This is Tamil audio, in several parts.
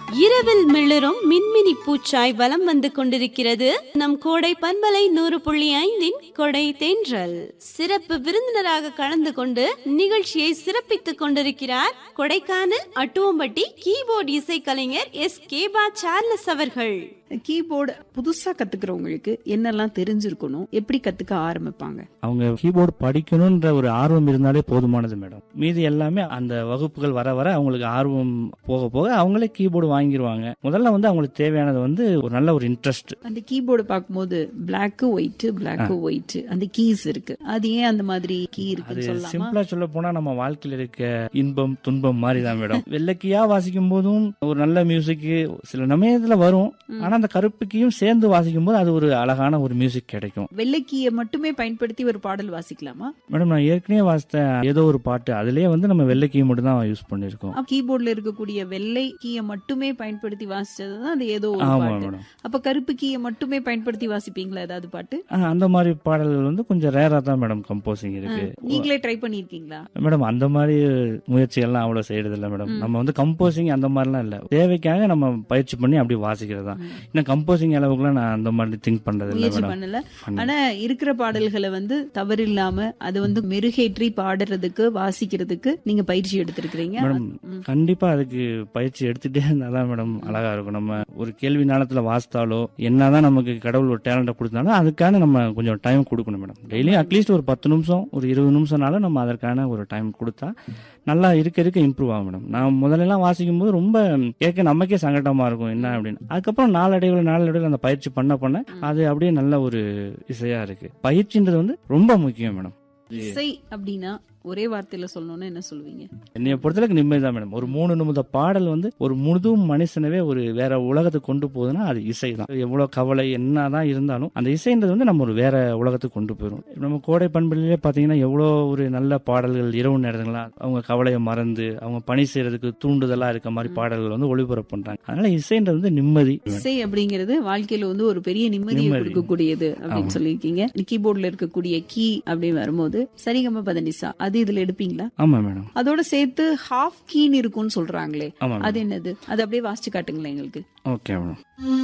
இரவில் மிளிரும் மின்மினி பூச்சாய் வலம் வந்து கொண்டிருக்கிறது நம் கோடை பண்பலை நூறு புள்ளி ஐந்தின் கொடை தென்றல் சிறப்பு விருந்தினராக கலந்து கொண்டு நிகழ்ச்சியை சிறப்பித்துக் கொண்டிருக்கிறார் கொடைக்கானல் அட்டுவம்பட்டி கீபோர்டு இசைக்கலைஞர் எஸ் கேபா சார்லஸ் அவர்கள் கீபோர்டு புதுசா கத்துக்கிறவங்களுக்கு என்னெல்லாம் தெரிஞ்சிருக்கணும் எப்படி கத்துக்க ஆரம்பிப்பாங்க அவங்க கீபோர்டு படிக்கணும்ன்ற ஒரு ஆர்வம் இருந்தாலே போதுமானது மேடம் மீதி எல்லாமே அந்த வகுப்புகள் வர வர அவங்களுக்கு ஆர்வம் போக போக அவங்களே கீபோர்டு வாங்கிடுவாங்க முதல்ல வந்து அவங்களுக்கு தேவையானது வந்து ஒரு நல்ல ஒரு இன்ட்ரெஸ்ட் அந்த கீபோர்டு பார்க்கும்போது பிளாக் ஒயிட் பிளாக் ஒயிட் அந்த கீஸ் இருக்கு அது ஏன் அந்த மாதிரி கீ அது இருக்குன்னு சொல்லலாமா சிம்பிளா சொல்ல போனா நம்ம வாழ்க்கையில இருக்க இன்பம் துன்பம் மாதிரி தான் மேடம் வெள்ளக்கியா வாசிக்கும் போதும் ஒரு நல்ல மியூசிக் சில சமயத்துல வரும் ஆனா அந்த கருப்புக்கியும் சேர்ந்து வாசிக்கும் போது அது ஒரு அழகான ஒரு மியூசிக் கிடைக்கும் வெள்ளை கீயை மட்டுமே பயன்படுத்தி ஒரு பாடல் வாசிக்கலாமா மேடம் நான் ஏற்கனவே வாசித்த ஏதோ ஒரு பாட்டு அதுலயே வந்து நம்ம வெள்ளைக்கியை மட்டும் தான் யூஸ் பண்ணிருக்கோம் கீபோர்ட்ல இருக்கக்கூடிய வெள்ளை கீயை மட்டுமே பயன்படுத்தி வாசிச்சதுதான் அது ஏதோ ஒரு ஆமா பாட்டு மேடம் அப்ப கருப்பு கீயை மட்டுமே பயன்படுத்தி வாசிப்பீங்களா ஏதாவது பாட்டு ஆ, அந்த மாதிரி பாடல்கள் வந்து கொஞ்சம் ரேரா தான் மேடம் கம்போசிங் இருக்கு நீங்களே ட்ரை பண்ணிருக்கீங்களா மேடம் அந்த மாதிரி முயற்சிகள்லாம் அவ்வளவு செய்யறது இல்ல மேடம் நம்ம வந்து கம்போசிங் அந்த மாதிரிலாம் இல்ல தேவைக்காக நம்ம பயிற்சி பண்ணி அப்படி வாசிக்கிறது தான் இன்னும் கம்போசிங் அளவுக்குலாம் நான் அந்த மாதிரி திங்க் பண்றது இல்ல முயற்சி மேடம் பண்ணல பண்ணல. ஆனா இருக்கிற பாடல்களை வந்து தவறில்லாம அது வந்து மெருகேற்றி பாடுறதுக்கு வாசிக்கிறதுக்கு நீங்க பயிற்சி எடுத்திருக்கிறீங்க மேடம் கண்டிப்பா அதுக்கு பயிற்சி எடுத்துட்டே இருந்தாதான் மேடம் அழகா இருக்கும் நம்ம ஒரு கேள்வி நாளத்துல வாசித்தாலோ என்னதான் நமக்கு கடவுள் ஒரு டேலண்ட கொடுத்தாலும் அதுக்கான நம்ம கொஞ்சம் டைம் கொடுக்கணும் மேடம் டெய்லியும் அட்லீஸ்ட் ஒரு பத்து நிமிஷம் ஒரு இருபது நிமிஷம்னாலும் நம்ம அதற்கான ஒரு டைம் கொடுத்தா நல்லா இருக்க இருக்க இம்ப்ரூவ் ஆகும் மேடம் நான் முதல்ல எல்லாம் வாசிக்கும் போது ரொம்ப கேட்க நமக்கே சங்கடமா இருக்கும் என்ன அப்படின்னு அதுக்கப்புறம் நாளடைவில் நாளடைவில் அந்த பயிற்சி பண்ண பண்ண அது அப்படியே நல்ல ஒரு இசையா இருக்கு பயிற்சின்றது வந்து ரொம்ப முக்கியம் மேடம் இசை அப்படின்னா ஒரே வார்த்தையில சொல்லணும்னா என்ன சொல்லுவீங்க என்னைய பொறுத்தளவுக்கு நிம்மதி தான் மேடம் ஒரு மூணு நிமிட பாடல் வந்து ஒரு முழு மனுஷனவே ஒரு வேற உலகத்துக்கு கொண்டு போகுதுன்னா அது இசை தான் எவ்வளவு கவலை என்னதான் இருந்தாலும் அந்த இசைன்றது வந்து நம்ம ஒரு வேற உலகத்துக்கு கொண்டு போயிடும் நம்ம கோடை பண்பிலே பாத்தீங்கன்னா எவ்வளோ ஒரு நல்ல பாடல்கள் இரவு நேரங்கள்லாம் அவங்க கவலையை மறந்து அவங்க பணி செய்யறதுக்கு தூண்டுதலா இருக்க மாதிரி பாடல்கள் வந்து ஒளிபரப்பு பண்றாங்க அதனால இசைன்றது வந்து நிம்மதி இசை அப்படிங்கிறது வாழ்க்கையில வந்து ஒரு பெரிய நிம்மதியை நிம்மதி. கொடுக்கக்கூடியது அப்படின்னு ஆமா. சொல்லியிருக்கீங்க கீபோர்ட்ல இருக்கக்கூடிய கீ அப்படின்னு வரும்போது சரிகம பதனிசா அது இதுல எடுப்பீங்களா ஆமா மேடம் அதோட சேர்த்து ஹாஃப் கீன்னு இருக்கும்னு சொல்றாங்களே ஆமா அது என்னது அது அப்படியே வாசிச்சு காட்டுங்களேன் எங்களுக்கு ஓகே மேடம்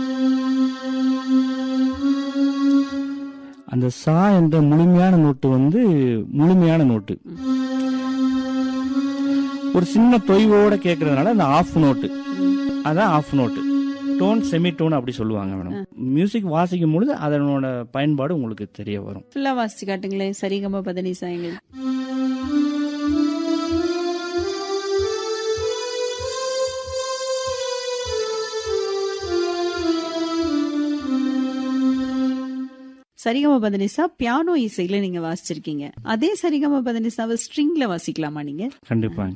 அந்த சா என்ற முழுமையான நோட்டு வந்து முழுமையான நோட்டு ஒரு சின்ன தொய்வோட கேட்கறதுனால அந்த ஆஃப் நோட்டு அதான் half note tone semitone அப்படி சொல்லுவாங்க மேடம் மியூசிக் வாசிக்கும் பொழுது அதனோட பயன்பாடு உங்களுக்கு தெரிய வரும் ஃபுல்லா வாசிச்சு காட்டுங்களேன் சரிகம பதனிசா எங்களுக்கு சரிகம பதனிசா பியானோ இசையில நீங்க வாசிச்சிருக்கீங்க அதே சரிகம பதனிசாவை ஸ்ட்ரிங்ல வாசிக்கலாமா நீங்க கண்டிப்பா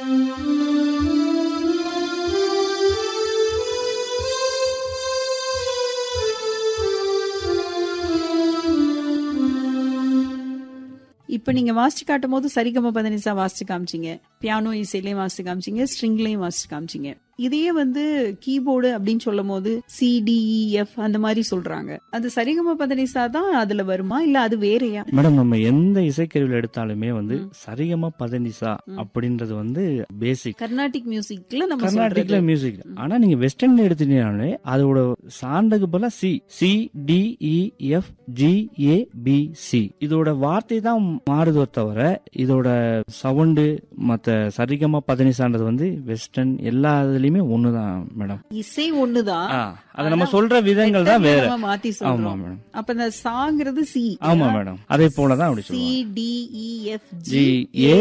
இப்ப நீங்க வாசிச்சு காட்டும் போது சரிகம பதனிசா வாசிச்சு காமிச்சீங்க பியானோ இசையிலயும் வாசிச்சு காமிச்சீங்க ஸ்ட்ரிங்லயும் வாசிச்சு காமிச்சீங்க இதையே வந்து கீபோர்டு அப்படின்னு சொல்லும் போது சிடிஇஎஃப் அந்த மாதிரி சொல்றாங்க அது சரிகம பதனிசா தான் அதுல வருமா இல்ல அது வேறயா மேடம் நம்ம எந்த இசைக்கருவியில் எடுத்தாலுமே வந்து சரிகமா பதனிசா அப்படின்றது வந்து பேசிக் கர்நாடிக் மியூசிக்ல நம்ம கர்நாடிக்ல சொல்றது மியூசிக் ஆனா நீங்க வெஸ்டர்ன் எடுத்துட்டீங்கனாலே அதோட சாண்டுக்கு பதிலா C C D E F G A B C இதோட வார்த்தை தான் மாறுதோ தவிர இதோட சவுண்டு மத்த சரிகமா பதனிசான்றது வந்து வெஸ்டர்ன் எல்லா இதுலயுமே ஒண்ணுதான் மேடம் இசை ஒண்ணுதான் ஆ, அது நம்ம சொல்ற விதங்கள் தான் வேற நம்ம மாத்தி ஆமா சொல்றோம் மேடம் அப்ப இந்த சாங்கிறது சி ஆமா மேடம் அதே போலதான் அப்படி சி சொல்லுவாங்க டி இ எஃப் ஜி ஏ